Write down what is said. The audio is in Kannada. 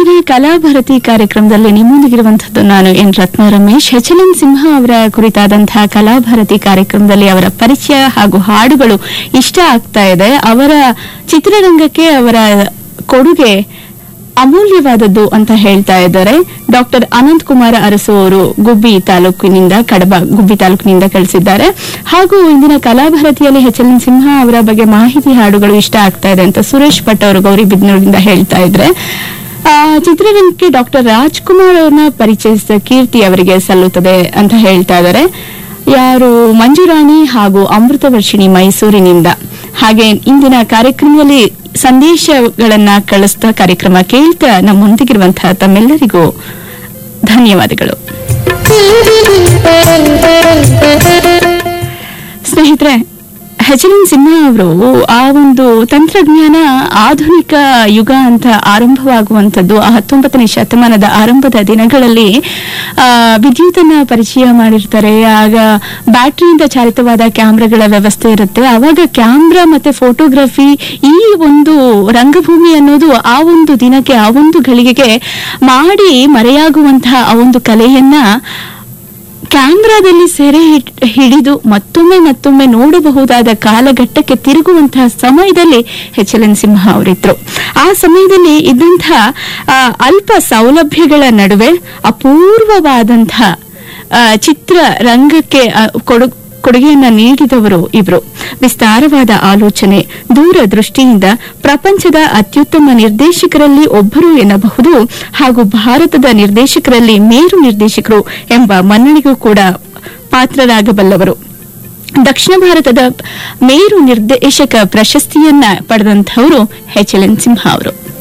ಇಂದಿನ ಕಲಾಭಾರತಿ ಕಾರ್ಯಕ್ರಮದಲ್ಲಿ ನಿಮ್ಮೊಂದಿಗಿರುವಂತದ್ದು ನಾನು N Ratna Ramesh H L N Simha ಅವರ ಕುರಿತಾದಂತಹ ಕಲಾಭಾರತಿ ಕಾರ್ಯಕ್ರಮದಲ್ಲಿ ಅವರ ಪರಿಚಯ ಹಾಗೂ ಹಾಡುಗಳು ಇಷ್ಟ ಆಗ್ತಾ ಇದೆ ಅವರ ಚಿತ್ರರಂಗಕ್ಕೆ ಅವರ ಕೊಡುಗೆ ಅಮೂಲ್ಯವಾದದ್ದು ಅಂತ ಹೇಳ್ತಾ ಇದ್ದಾರೆ ಡಾಕ್ಟರ್ ಅನಂತ್ ಕುಮಾರ ಅರಸು ಅವರು ಗುಬ್ಬಿ ತಾಲೂಕಿನಿಂದ ಕಡಬ ಗುಬ್ಬಿ ತಾಲೂಕಿನಿಂದ ಕಳಿಸಿದ್ದಾರೆ ಹಾಗೂ ಇಂದಿನ ಕಲಾಭಾರತಿಯಲ್ಲಿ ಎಚ್ ಎಲ್ ಎನ್ ಸಿಂಹ ಅವರ ಬಗ್ಗೆ ಮಾಹಿತಿ ಹಾಡುಗಳು ಇಷ್ಟ ಆಗ್ತಾ ಇದೆ ಅಂತ ಸುರೇಶ್ ಭಟ್ ಅವರು ಗೌರಿಬಿದನೂರಿನಿಂದ ಹೇಳ್ತಾ ಇದ್ರೆ ಆ, ಚಿತ್ರರಂಗಕ್ಕೆ ಡಾಕ್ಟರ್ ರಾಜ್ಕುಮಾರ್ ಅವ್ರನ್ನ ಪರಿಚಯಿಸಿದ ಕೀರ್ತಿ ಅವರಿಗೆ ಸಲ್ಲುತ್ತದೆ ಅಂತ ಹೇಳ್ತಾ ಇದ್ದಾರೆ ಯಾರು ಮಂಜುರಾಣಿ ಹಾಗೂ ಅಮೃತವರ್ಷಿಣಿ ಮೈಸೂರಿನಿಂದ ಹಾಗೆ ಇಂದಿನ ಕಾರ್ಯಕ್ರಮದಲ್ಲಿ ಸಂದೇಶಗಳನ್ನ ಕಳಿಸ್ತಾ ಕಾರ್ಯಕ್ರಮ ಕೇಳ್ತಾ ನಮ್ಮೊಂದಿಗಿರುವಂತಹ ತಮ್ಮೆಲ್ಲರಿಗೂ ಧನ್ಯವಾದಗಳು ಸ್ನೇಹಿತರೆ ಎಚ್ ಎನ್ ಸಿಂಹ ಅವರು ಆ ಒಂದು ತಂತ್ರಜ್ಞಾನ ಆಧುನಿಕ ಯುಗ ಅಂತ ಆರಂಭವಾಗುವಂತದ್ದು ಆ ಹತ್ತೊಂಬತ್ತನೇ ಶತಮಾನದ ಆರಂಭದ ದಿನಗಳಲ್ಲಿ ಆ, ವಿದ್ಯುತ್ತನ್ನ ಪರಿಚಯ ಮಾಡಿರ್ತಾರೆ ಆಗ ಬ್ಯಾಟರಿಯಿಂದ ಚಾಲಿತವಾದ ಕ್ಯಾಮ್ರಾಗಳ ವ್ಯವಸ್ಥೆ ಇರುತ್ತೆ ಆವಾಗ ಕ್ಯಾಮ್ರಾ ಮತ್ತೆ ಫೋಟೋಗ್ರಫಿ ಈ ಒಂದು ರಂಗಭೂಮಿ ಅನ್ನೋದು ಆ ಒಂದು ದಿನಕ್ಕೆ ಆ ಒಂದು ಘಳಿಗೆಗೆ ಮಾಡಿ ಮರೆಯಾಗುವಂತಹ ಆ ಒಂದು ಕಲೆಯನ್ನ ಕ್ಯಾಮ್ರಾದಲ್ಲಿ ಸೆರೆ ಹಿಡ್- ಹಿಡಿದು ಮತ್ತೊಮ್ಮೆ ಮತ್ತೊಮ್ಮೆ ನೋಡಬಹುದಾದ ಕಾಲಘಟ್ಟಕ್ಕೆ ತಿರುಗುವಂತಹ ಸಮಯದಲ್ಲಿ ಎಚ್ ಎಲ್ ಎನ್ ಸಿಂಹ ಅವರಿದ್ರು ಆ ಸಮಯದಲ್ಲಿ ಇದ್ದಂತಹ ಆ, ಅಲ್ಪ ಸೌಲಭ್ಯಗಳ ನಡುವೆ ಅಪೂರ್ವವಾದಂತಹ ಆ, ಚಿತ್ರ ರಂಗಕ್ಕೆ ಆ, ಕೊಡು ಕೊಡುಗೆಯನ್ನ ನೀಡಿದವರು ಇವರು ವಿಸ್ತಾರವಾದ ಆಲೋಚನೆ ದೂರದೃಷ್ಟಿಯಿಂದ ಪ್ರಪಂಚದ ಅತ್ಯುತ್ತಮ ನಿರ್ದೇಶಕರಲ್ಲಿ ಒಬ್ಬರು ಎನ್ನಬಹುದು ಹಾಗೂ ಭಾರತದ ನಿರ್ದೇಶಕರಲ್ಲಿ ಮೇರು ನಿರ್ದೇಶಕರು ಎಂಬ ಮನ್ನಣೆಗೂ ಕೂಡ ಪಾತ್ರರಾಗಬಲ್ಲವರು ದಕ್ಷಿಣ ಭಾರತದ ಮೇರು ನಿರ್ದೇಶಕ ಪ್ರಶಸ್ತಿಯನ್ನ ಪಡೆದಂಥವರು ಎಚ್ ಎಲ್ ಎನ್ ಸಿಂಹ ಅವರು